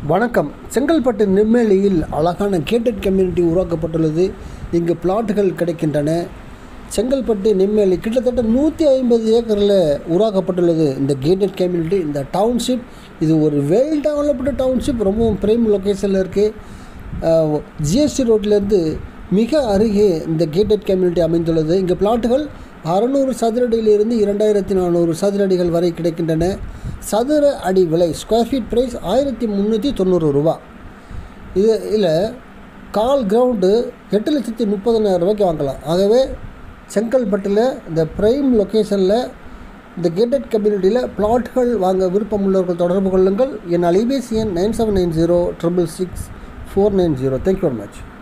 வணக்கம் செங்கல்பட்டு நெம்மேலியில் அழகான gated community உருவாக்கப்பட்டுள்ளது இங்கு பிளாட்டுகள் கிடைக்கின்றன செங்கல்பட்டு நெம்மேலி கிட்டத்தட்ட நூற்றி ஐம்பது ஏக்கரில் உருவாக்கப்பட்டுள்ளது இந்த கேட்டட் கம்யூனிட்டி இந்த டவுன்ஷிப் இது ஒரு வெல் டெவலப்டு டவுன்ஷிப் ரொம்பவும் பிரைம் லொக்கேஷனில் இருக்குது ஜிஎஸ்டி ரோட்லேருந்து மிக அருகே இந்த கேட்டட் கம்யூனிட்டி அமைந்துள்ளது இங்கே பிளாட்டுகள் அறநூறு சதுரடியிலிருந்து இரண்டாயிரத்தி நானூறு சதுரடிகள் வரை கிடைக்கின்றன சதுர அடி விலை ஸ்கொயர் ஃபீட் ப்ரைஸ் ஆயிரத்தி முந்நூற்றி தொண்ணூறு ரூபா இது இதில் கால் கிரவுண்டு எட்டு லட்சத்தி முப்பதனாயிரம் ரூபாய்க்கு வாங்கலாம் ஆகவே செங்கல்பட்டில் இந்த ப்ரைம் லொக்கேஷனில் இந்த கேட்டட் கம்யூனிட்டியில் பிளாட்கள் வாங்க விருப்பம் உள்ளவர்கள் தொடர்பு கொள்ளுங்கள் என் அலைபேசி எண் nine seven nine zero triple six four nine zero thank you very much